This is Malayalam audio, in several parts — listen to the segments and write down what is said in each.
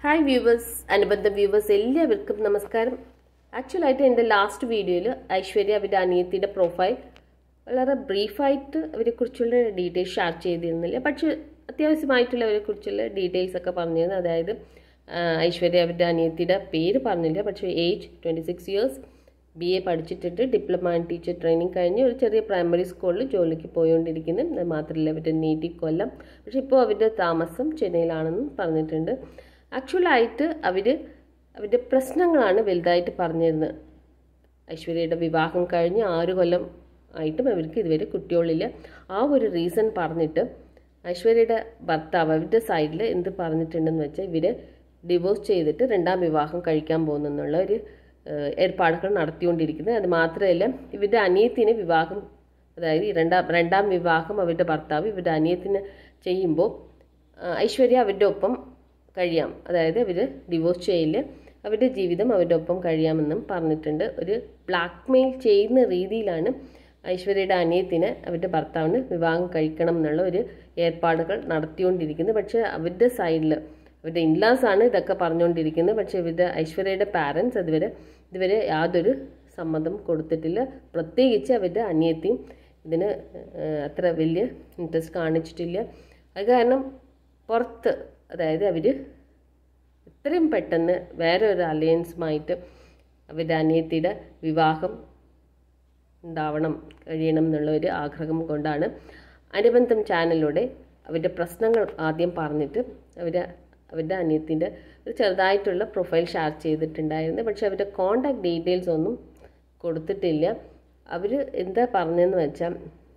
ഹായ് വ്യൂവേഴ്സ് അനുബന്ധ വ്യൂവേഴ്സ് എല്ലാവർക്കും നമസ്കാരം ആക്ച്വലായിട്ട് എൻ്റെ ലാസ്റ്റ് വീഡിയോയിൽ ഐശ്വര്യ അവരുടെ അനിയത്തിയുടെ പ്രൊഫൈൽ വളരെ ബ്രീഫായിട്ട് അവരെക്കുറിച്ചുള്ള ഡീറ്റെയിൽസ് ഷെയർ ചെയ്തിരുന്നില്ല പക്ഷേ അത്യാവശ്യമായിട്ടുള്ള അവരെക്കുറിച്ചുള്ള ഡീറ്റെയിൽസ് ഒക്കെ പറഞ്ഞിരുന്നു അതായത് ആ, ഐശ്വര്യ അവരുടെ അനിയത്തിയുടെ പേര് പറഞ്ഞില്ല പക്ഷേ age twenty six years B A പഠിച്ചിട്ടുണ്ട് ഡിപ്ലോമ ആൻഡ് ടീച്ചർ ട്രെയിനിങ് കഴിഞ്ഞ് ഒരു ചെറിയ പ്രൈമറി സ്കൂളിൽ ജോലിക്ക് പോയിക്കൊണ്ടിരിക്കുന്നു അത് മാത്രമല്ല അവരുടെ നേറ്റീവ് കൊല്ലം പക്ഷേ ഇപ്പോൾ അവരുടെ താമസം ചെന്നൈയിലാണെന്നും പറഞ്ഞിട്ടുണ്ട് ആക്ച്വലായിട്ട് അവർ അവരുടെ പ്രശ്നങ്ങളാണ് വലുതായിട്ട് പറഞ്ഞിരുന്നത് ഐശ്വര്യയുടെ വിവാഹം കഴിഞ്ഞ് ആറ് കൊല്ലം ആയിട്ടും അവർക്ക് ഇതുവരെ കുട്ടികളില്ല ആ ഒരു റീസൺ പറഞ്ഞിട്ട് ഐശ്വര്യയുടെ ഭർത്താവ് അവരുടെ സൈഡിൽ എന്ത് പറഞ്ഞിട്ടുണ്ടെന്ന് വെച്ചാൽ ഇവർ ഡിവോഴ്സ് ചെയ്തിട്ട് രണ്ടാം വിവാഹം കഴിക്കാൻ പോകുന്നെന്നുള്ള ഒരു ഏഹ്, ഏർപ്പാടുകൾ നടത്തിക്കൊണ്ടിരിക്കുന്നത് അത് മാത്രമല്ല ഇവരുടെ അനിയത്തിന് വിവാഹം അതായത് ഈ രണ്ടാം രണ്ടാം വിവാഹം അവരുടെ ഭർത്താവ് ഇവരുടെ അനിയത്തിന് ചെയ്യുമ്പോൾ ആ, ഐശ്വര്യ അവരുടെ ഒപ്പം കഴിയാം അതായത് അവർ ഡിവോഴ്സ് ചെയ്യില്ല അവരുടെ ജീവിതം അവരുടെ ഒപ്പം കഴിയാമെന്നും പറഞ്ഞിട്ടുണ്ട് ഒരു ബ്ലാക്ക് മെയിൽ ചെയ്യുന്ന രീതിയിലാണ് ഐശ്വര്യയുടെ അനിയത്തിന് അവരുടെ ഭർത്താവിന് വിവാഹം കഴിക്കണം എന്നുള്ള ഒരു ഏർപ്പാടുകൾ നടത്തിക്കൊണ്ടിരിക്കുന്നത് പക്ഷേ അവരുടെ സൈഡിൽ അവരുടെ ഇൻലാസ് ആണ് ഇതൊക്കെ പറഞ്ഞുകൊണ്ടിരിക്കുന്നത് പക്ഷേ ഇവരുടെ ഐശ്വര്യയുടെ പാരൻസ് അതുവരെ ഇതുവരെ യാതൊരു സമ്മതം കൊടുത്തിട്ടില്ല പ്രത്യേകിച്ച് അവരുടെ അനിയത്തിയും ഇതിന് ഏഹ്, അത്ര വലിയ ഇൻട്രസ്റ്റ് കാണിച്ചിട്ടില്ല അത് കാരണം പുറത്ത് അതായത് അവർ എത്രയും പെട്ടെന്ന് വേറെ ഒരു അലയൻസുമായിട്ട് അവരുടെ അനിയത്തിയുടെ വിവാഹം ഉണ്ടാവണം കഴിയണം എന്നുള്ള ഒരു ആഗ്രഹം കൊണ്ടാണ് അനുബന്ധം ചാനലിലൂടെ അവരുടെ പ്രശ്നങ്ങൾ ആദ്യം പറഞ്ഞിട്ട് അവർ അവരുടെ അനിയത്തിൻ്റെ ഒരു ചെറുതായിട്ടുള്ള പ്രൊഫൈൽ ഷെയർ ചെയ്തിട്ടുണ്ടായിരുന്നു പക്ഷെ അവരുടെ കോണ്ടാക്ട് ഡീറ്റെയിൽസ് ഒന്നും കൊടുത്തിട്ടില്ല അവർ എന്താ പറഞ്ഞതെന്ന് വെച്ചാൽ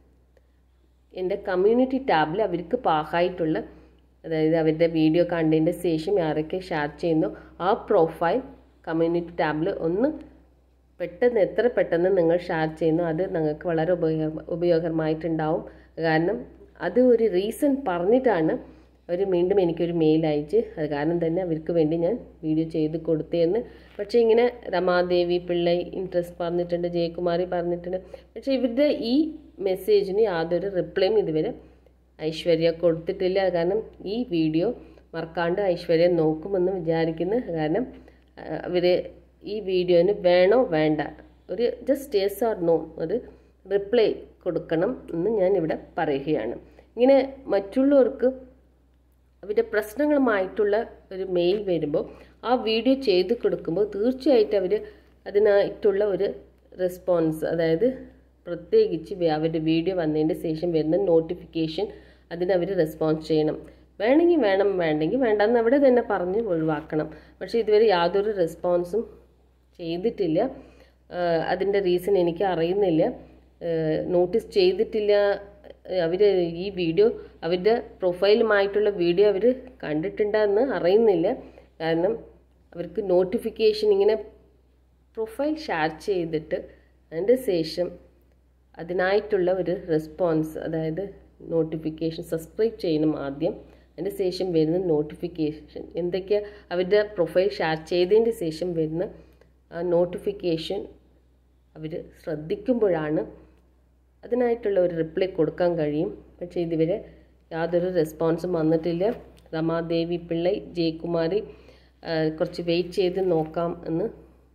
എൻ്റെ കമ്മ്യൂണിറ്റി ടാബിൽ അവർക്ക് പാകമായിട്ടുള്ള അതായത് അവരുടെ വീഡിയോ കണ്ടതിൻ്റെ ശേഷം ആരൊക്കെ ഷെയർ ചെയ്യുന്നു ആ പ്രൊഫൈൽ കമ്മ്യൂണിറ്റി ടാബിൽ ഒന്ന് പെട്ടെന്ന് എത്ര പെട്ടെന്ന് നിങ്ങൾ ഷെയർ ചെയ്യുന്നു അത് നിങ്ങൾക്ക് വളരെ ഉപയോഗ ഉപയോഗമായിട്ടുണ്ടാവും കാരണം അത് ഒരു റീസൺ പറഞ്ഞിട്ടാണ് അവർ വീണ്ടും എനിക്കൊരു മെയിൽ അയച്ച് അത് കാരണം തന്നെ അവർക്ക് വേണ്ടി ഞാൻ വീഡിയോ ചെയ്ത് കൊടുത്തേന്ന് പക്ഷേ ഇങ്ങനെ രമാദേവി പിള്ളൈ ഇൻട്രസ്റ്റ് പറഞ്ഞിട്ടുണ്ട് ജയകുമാരി പറഞ്ഞിട്ടുണ്ട് പക്ഷേ ഇവരുടെ ഈ മെസ്സേജിന് യാതൊരു റിപ്ലൈയും ഇതുവരെ ഐശ്വര്യ കൊടുത്തിട്ടില്ല കാരണം ഈ വീഡിയോ മറക്കാണ്ട് ഐശ്വര്യ നോക്കുമെന്ന് വിചാരിക്കുന്നു കാരണം അവർ ഈ വീഡിയോന് വേണോ വേണ്ട ഒരു ജസ്റ്റ് യെസ് ഓർ നോ ഒരു റിപ്ലൈ കൊടുക്കണം എന്ന് ഞാൻ ഇവിടെ പറയുകയാണ് ഇങ്ങനെ മറ്റുള്ളവർക്ക് അവരുടെ പ്രശ്നങ്ങളുമായിട്ടുള്ള ഒരു മെയിൽ വരുമ്പോൾ ആ വീഡിയോ ചെയ്ത് കൊടുക്കുമ്പോൾ തീർച്ചയായിട്ടും അവർ അതിനായിട്ടുള്ള ഒരു റെസ്പോൺസ് അതായത് പ്രത്യേകിച്ച് വേ- അവരുടെ വീഡിയോ വന്നതിൻ്റെ ശേഷം വരുന്ന നോട്ടിഫിക്കേഷൻ അതിന് അവർ റെസ്പോൺസ് ചെയ്യണം വേണമെങ്കിൽ വേണം വേണ്ടെങ്കിൽ വേണ്ടെന്ന് അവിടെ തന്നെ പറഞ്ഞ് ഒഴിവാക്കണം പക്ഷേ ഇതുവരെ യാതൊരു റെസ്പോൺസും ചെയ്തിട്ടില്ല അതിൻ്റെ റീസൺ എനിക്ക് അറിയുന്നില്ല നോട്ടീസ് ചെയ്തിട്ടില്ല അവർ ഈ വീഡിയോ അവരുടെ പ്രൊഫൈലുമായിട്ടുള്ള വീഡിയോ അവർ കണ്ടിട്ടുണ്ടെന്ന് അറിയുന്നില്ല കാരണം അവർക്ക് നോട്ടിഫിക്കേഷൻ ഇങ്ങനെ പ്രൊഫൈൽ ഷെയർ ചെയ്തിട്ട് അതിൻ്റെ ശേഷം അതിനായിട്ടുള്ള ഒരു റെസ്പോൺസ് അതായത് നോട്ടിഫിക്കേഷൻ സബ്സ്ക്രൈബ് ചെയ്യണം ആദ്യം അതിൻ്റെ ശേഷം വരുന്ന നോട്ടിഫിക്കേഷൻ എന്തൊക്കെ അവരുടെ പ്രൊഫൈൽ ഷെയർ ചെയ്തതിൻ്റെ ശേഷം വരുന്ന ആ നോട്ടിഫിക്കേഷൻ അവർ ശ്രദ്ധിക്കുമ്പോഴാണ് അതിനായിട്ടുള്ള ഒരു റിപ്ലൈ കൊടുക്കാൻ കഴിയും പക്ഷേ ഇതുവരെ യാതൊരു റെസ്പോൺസും വന്നിട്ടില്ല രമാദേവി പിള്ളൈ ജയകുമാരി ആ, കുറച്ച് വെയിറ്റ് ചെയ്ത് നോക്കാം എന്ന്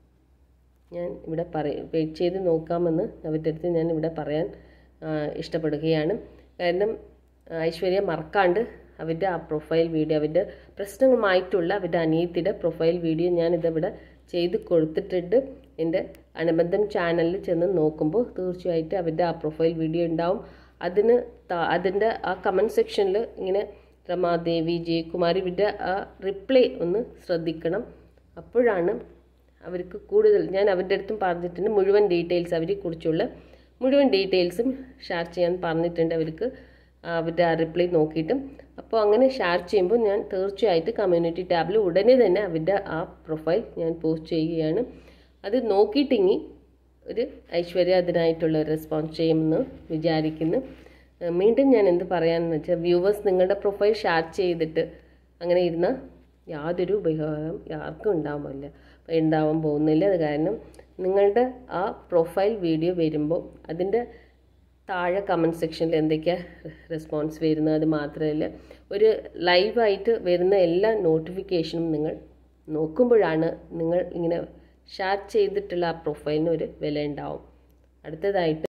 ഞാൻ ഇവിടെ പറയും വെയിറ്റ് ചെയ്ത് നോക്കാമെന്ന് അവരുടെ അടുത്ത് ഞാൻ ഇവിടെ പറയാൻ ആ, ഇഷ്ടപ്പെടുകയാണ് കാരണം ആ, ഐശ്വര്യ മറക്കാണ്ട് അവരുടെ ആ പ്രൊഫൈൽ വീഡിയോ അവരുടെ പ്രശ്നങ്ങളുമായിട്ടുള്ള അവരുടെ അനിയത്തിയുടെ പ്രൊഫൈൽ വീഡിയോ ഞാൻ ഇതിവിടെ ചെയ്ത് കൊടുത്തിട്ടുണ്ട് എൻ്റെ അനുബന്ധം ചാനലിൽ ചെന്ന് നോക്കുമ്പോൾ തീർച്ചയായിട്ടും അവരുടെ ആ പ്രൊഫൈൽ വീഡിയോ ഉണ്ടാവും അതിന് താ- അതിൻ്റെ ആ കമൻറ്റ് സെക്ഷനിൽ ഇങ്ങനെ രമാദേവി ജയകുമാരി ഇവരുടെ ആ റിപ്ലൈ ഒന്ന് ശ്രദ്ധിക്കണം അപ്പോഴാണ് അവർക്ക് കൂടുതൽ ഞാൻ അവരുടെ അടുത്തും പറഞ്ഞിട്ടുണ്ട് മുഴുവൻ ഡീറ്റെയിൽസ് അവരെ കുറിച്ചുള്ള മുഴുവൻ ഡീറ്റെയിൽസും ഷെയർ ചെയ്യാൻ പറഞ്ഞിട്ടുണ്ട് അവർക്ക് അവരുടെ ആ റിപ്ലൈ നോക്കിയിട്ടും അപ്പോൾ അങ്ങനെ ഷെയർ ചെയ്യുമ്പോൾ ഞാൻ തീർച്ചയായിട്ടും കമ്മ്യൂണിറ്റി ടാബിൽ ഉടനെ തന്നെ അവരുടെ ആ പ്രൊഫൈൽ ഞാൻ പോസ്റ്റ് ചെയ്യുകയാണ് അത് നോക്കിയിട്ടെങ്കിൽ ഒരു ഐശ്വര്യ അതിനായിട്ടുള്ള ഒരു റെസ്പോൺസ് ചെയ്യുമെന്ന് വിചാരിക്കുന്നു ഏഹ് വീണ്ടും ഞാൻ എന്ത് പറയാമെന്ന് വെച്ചാൽ വ്യൂവേഴ്സ് നിങ്ങളുടെ പ്രൊഫൈൽ ഷെയർ ചെയ്തിട്ട് അങ്ങനെ ഇരുന്നാൽ യാതൊരു ഉപയോഗം ആർക്കും ഉണ്ടാവില്ല ഉണ്ടാവാൻ പോകുന്നില്ല അത് കാരണം നിങ്ങളുടെ ആ പ്രൊഫൈൽ വീഡിയോ വരുമ്പോൾ അതിൻ്റെ താഴെ കമൻറ്റ് സെക്ഷനിൽ എന്തൊക്കെയാണ് റെസ്പോൺസ് വരുന്നത് അത് മാത്രമല്ല ഒരു ലൈവായിട്ട് വരുന്ന എല്ലാ നോട്ടിഫിക്കേഷനും നിങ്ങൾ നോക്കുമ്പോഴാണ് നിങ്ങൾ ഇങ്ങനെ ഷെയർ ചെയ്തിട്ടുള്ള ആ പ്രൊഫൈലിന് ഒരു വില ഉണ്ടാവും അടുത്തതായിട്ട്